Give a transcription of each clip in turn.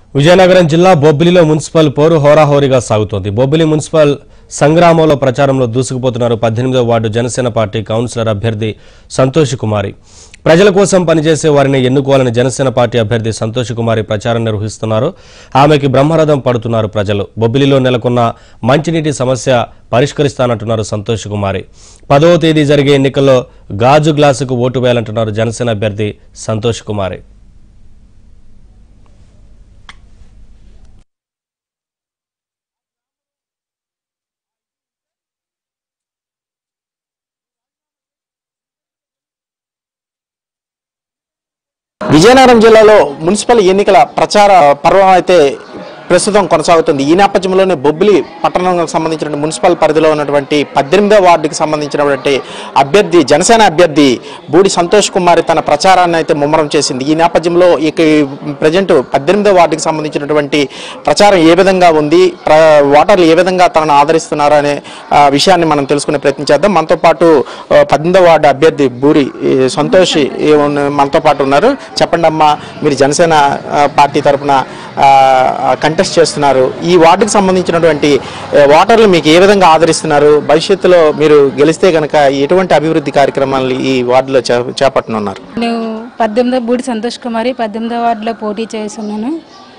విజయనగరం జిల్లా బొబ్బిలిలో మున్సిపల్ పోరు హోరాహోరీగా సాగుతోంది బొబ్బిలి మున్సిపల్ సంగ్రామంలో ప్రచారంలో దూసుకుపోతున్నారు పద్దెనిమిదవ వార్డు జనసేన పార్టీ కౌన్సిలర్ అభ్యర్థి సంతోష్ కుమారి ప్రజల కోసం పనిచేసే వారిని ఎన్నుకోవాలని జనసేన పార్టీ అభ్యర్థి సంతోష్ కుమారి ప్రచారం నిర్వహిస్తున్నారు ఆమెకి బ్రహ్మరథం పడుతున్నారు ప్రజలు బొబ్బిలిలో నెలకొన్న మంచినీటి సమస్య పరిష్కరిస్తానంటున్నారు సంతోష్ కుమారి పదవ తేదీ జరిగే ఎన్నికల్లో గాజు గ్లాసుకు ఓటు వేయాలంటున్నారు జనసేన అభ్యర్థి సంతోష్ కుమారి విజయనగరం జిల్లాలో మున్సిపల్ ఎన్నికల ప్రచార పర్వం అయితే ప్రస్తుతం కొనసాగుతుంది ఈ నేపథ్యంలోనే బొబ్బిలి పట్టణానికి సంబంధించిన మున్సిపల్ పరిధిలో ఉన్నటువంటి పద్దెనిమిదో వార్డుకి సంబంధించినటువంటి అభ్యర్థి జనసేన అభ్యర్థి బూడి సంతోష్ కుమార్ తన ప్రచారాన్ని అయితే ముమ్మరం చేసింది ఈ నేపథ్యంలో ఇక ప్రజెంట్ పద్దెనిమిదో వార్డుకి సంబంధించినటువంటి ప్రచారం ఏ విధంగా ఉంది ప్ర ఓటర్లు ఏ విధంగా తనను ఆదరిస్తున్నారు అనే ఆ, విషయాన్ని మనం తెలుసుకునే ప్రయత్నం చేద్దాం మనతో పాటు ఆ, పద్దెనిమిదో వార్డు అభ్యర్థి బూరి ఈ, సంతోష్ ఈ ఉన్న- మనతో పాటు ఉన్నారు చెప్పండి అమ్మా మీరు జనసేన ఆ, పార్టీ తరఫున కంటెస్ట్ చేస్తున్నారు ఈ వార్డుకు సంబంధించినటువంటి ఆ, ఓటర్లు మీకు ఏ విధంగా ఆదరిస్తున్నారు భవిష్యత్తులో మీరు గెలిస్తే కనుక ఎటువంటి అభివృద్ధి కార్యక్రమాలు ఈ వార్డులో చే- చేపట్టనున్నారు నేను పద్దెనిమిదో బూడి సంతోష్ కుమారి పద్దెనిమిదో వార్డులో పోటీ చేస్తున్నాను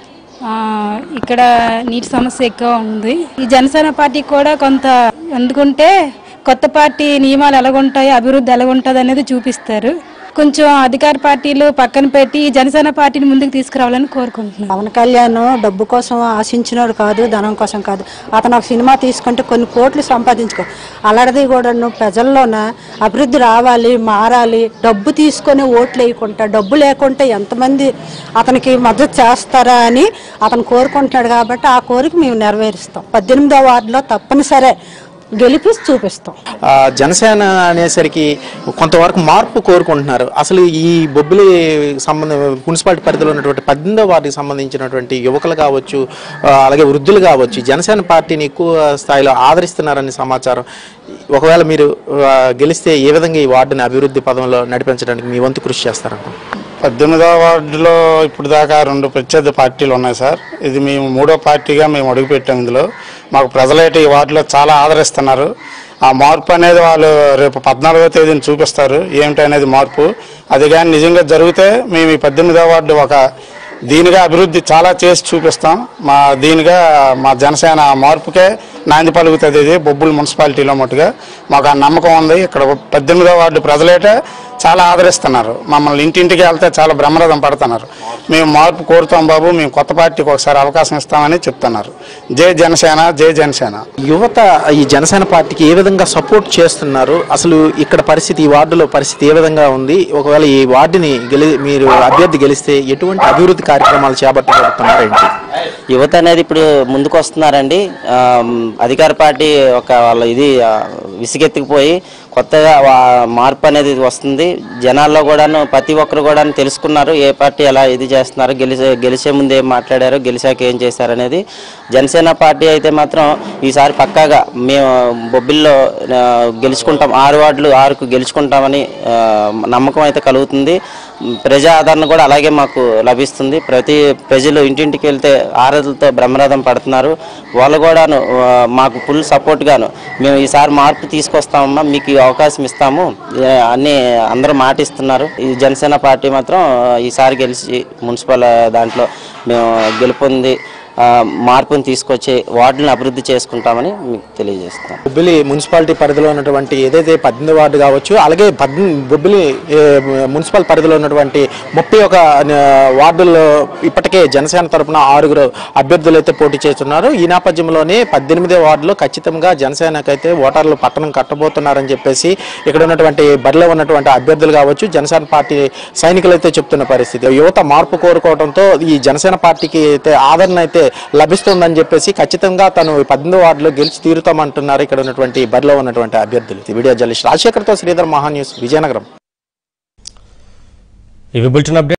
ఆ, ఇక్కడ నీటి సమస్య ఎక్కువ ఉంది ఈ జనసేన పార్టీ కూడా కొంత ఎందుకుంటే కొత్త పార్టీ నియమాలు ఎలాగుంటాయి అభివృద్ధి ఎలాగుంటుంది అనేది చూపిస్తారు కొంచెం అధికార పార్టీలు పక్కన పెట్టి ఈ జనసేన పార్టీని ముందుకు తీసుకురావాలని కోరుకుంటున్నాను పవన్ కళ్యాణ్ డబ్బు కోసం ఆశించినోడు కాదు ధనం కోసం కాదు అతను ఒక సినిమా తీసుకుంటే కొన్ని కోట్లు సంపాదించుకో అలాంటిది కూడా ప్రజల్లోన అభివృద్ధి రావాలి మారాలి డబ్బు తీసుకొని ఓట్లు వేయకుండా డబ్బు లేకుంటే ఎంతమంది అతనికి మద్దతు చేస్తారా అని అతను కోరుకుంటున్నాడు కాబట్టి ఆ కోరిక మేము నెరవేరుస్తాం పద్దెనిమిదో వార్డులో తప్పనిసరి గెలిపి చూపిస్తాం ఆ, జనసేన అనేసరికి కొంతవరకు మార్పు కోరుకుంటున్నారు అసలు ఈ బొబ్బిలి సంబంధ మున్సిపాలిటీ పరిధిలో ఉన్నటువంటి పద్దెనిమిదో వార్డుకి సంబంధించినటువంటి యువకులు కావచ్చు ఆ, అలాగే వృద్ధులు కావచ్చు ఈ జనసేన పార్టీని ఎక్కువ స్థాయిలో ఆదరిస్తున్నారని సమాచారం ఒకవేళ మీరు ఆ, గెలిస్తే ఏ విధంగా ఈ వార్డుని అభివృద్ధి పదంలో నడిపించడానికి మీ వంతు కృషి చేస్తారంట పద్దెనిమిదవ వార్డులో ఇప్పుడు దాకా రెండు ప్రత్యర్థి పార్టీలు ఉన్నాయి సార్ ఇది మేము మూడో పార్టీగా మేము అడుగుపెట్టాం ఇందులో మాకు ప్రజలైతే ఈ వార్డులో చాలా ఆదరిస్తున్నారు ఆ మార్పు అనేది వాళ్ళు రేపు పద్నాలుగో తేదీని చూపిస్తారు ఏమిటి అనేది మార్పు అది కానీ నిజంగా జరిగితే మేము ఈ పద్దెనిమిదవ వార్డు ఒక దీనిగా అభివృద్ధి చాలా చేసి చూపిస్తాం మా దీనిగా మా జనసేన మార్పుకే నాంది పలుకుతుంది ఇది బొబ్బులు మున్సిపాలిటీలో మట్టుగా మాకు ఆ నమ్మకం ఉంది ఇక్కడ పద్దెనిమిదవ వార్డు ప్రజలైతే చాలా ఆదరిస్తున్నారు మమ్మల్ని ఇంటింటికి వెళ్తే చాలా బ్రహ్మరథం పడుతున్నారు మేము మార్పు కోరుతాం బాబు మేము కొత్త పార్టీకి ఒకసారి అవకాశం ఇస్తామని చెప్తున్నారు జై జనసేన జై జనసేన యువత ఈ జనసేన పార్టీకి ఏ విధంగా సపోర్ట్ చేస్తున్నారు అసలు ఇక్కడ పరిస్థితి ఈ వార్డులో పరిస్థితి ఏ విధంగా ఉంది ఒకవేళ ఈ వార్డుని గెలి మీరు అభ్యర్థి గెలిస్తే ఎటువంటి అభివృద్ధి కార్యక్రమాలు చేపట్టబడుతున్నారు ఏంటి యువత అనేది ఇప్పుడు ముందుకు వస్తున్నారండి ఆమ్, అధికార పార్టీ ఒక వాళ్ళ ఇది ఆ, విసిగెత్తుకుపోయి కొత్తగా వా- మార్పు అనేది వస్తుంది జనాల్లో కూడాను ప్రతి ఒక్కరు కూడా తెలుసుకున్నారు ఏ పార్టీ ఎలా ఇది చేస్తున్నారు గెలిచే గెలిచే ముందు ఏం మాట్లాడారు గెలిచాక ఏం చేశారు అనేది జనసేన పార్టీ అయితే మాత్రం ఈసారి పక్కాగా మేము బొబ్బిల్లో ఆ, గెలుచుకుంటాం ఆరు వార్డులు ఆరుకు గెలుచుకుంటామని ఆ, నమ్మకం అయితే కలుగుతుంది ప్రజా ఆదరణ కూడా అలాగే మాకు లభిస్తుంది ప్రతి ప్రజలు ఇంటింటికి వెళ్తే ఆరతులతో బ్రహ్మరథం పడుతున్నారు వాళ్ళు కూడాను ఆ, మాకు ఫుల్ సపోర్ట్ గాను మేము ఈసారి మార్పు తీసుకొస్తామమ్మా మీకు ఈ అవకాశం ఇస్తాము ఏ, అన్ని అందరూ మాటిస్తున్నారు ఈ జనసేన పార్టీ మాత్రం ఆ, ఈసారి గెలిచి మున్సిపల్ దాంట్లో మేము గెలుపొంది ఆ, మార్పుని తీసుకొచ్చి వార్డులను అభివృద్ధి చేసుకుంటామని మీకు తెలియజేస్తాం బొబ్బిలి మున్సిపాలిటీ పరిధిలో ఉన్నటువంటి ఏదైతే పద్దెనిమిది వార్డు కావచ్చు అలాగే పద్దెనిమిది బొబ్బిలి ఏ, మున్సిపల్ పరిధిలో ఉన్నటువంటి ముప్పై ఒక వార్డుల్లో ఇప్పటికే జనసేన తరపున ఆరుగురు అభ్యర్థులు అయితే పోటీ చేస్తున్నారు ఈ నేపథ్యంలోనే పద్దెనిమిదో వార్డులో ఖచ్చితంగా జనసేనకైతే ఓటర్లు పట్టణం కట్టబోతున్నారని చెప్పేసి ఇక్కడ ఉన్నటువంటి బరిలో ఉన్నటువంటి అభ్యర్థులు కావచ్చు జనసేన పార్టీ సైనికులు అయితే చెప్తున్న పరిస్థితి యువత మార్పు కోరుకోవడంతో ఈ జనసేన పార్టీకి అయితే ఆదరణ అయితే లభిస్తుందని చెప్పేసి ఖచ్చితంగా తను పద్దెనిమిది వార్డులో గెలిచి తీరుతామంటున్నారు ఇక్కడ ఉన్నటువంటి బరిలో ఉన్నటువంటి అభ్యర్థులు ఈ వీడియో జర్నలిస్ట్ రాజశేఖర్తో శ్రీధర్ మహా న్యూస్ విజయనగరం ఇవి బులెటిన్ అప్డేట్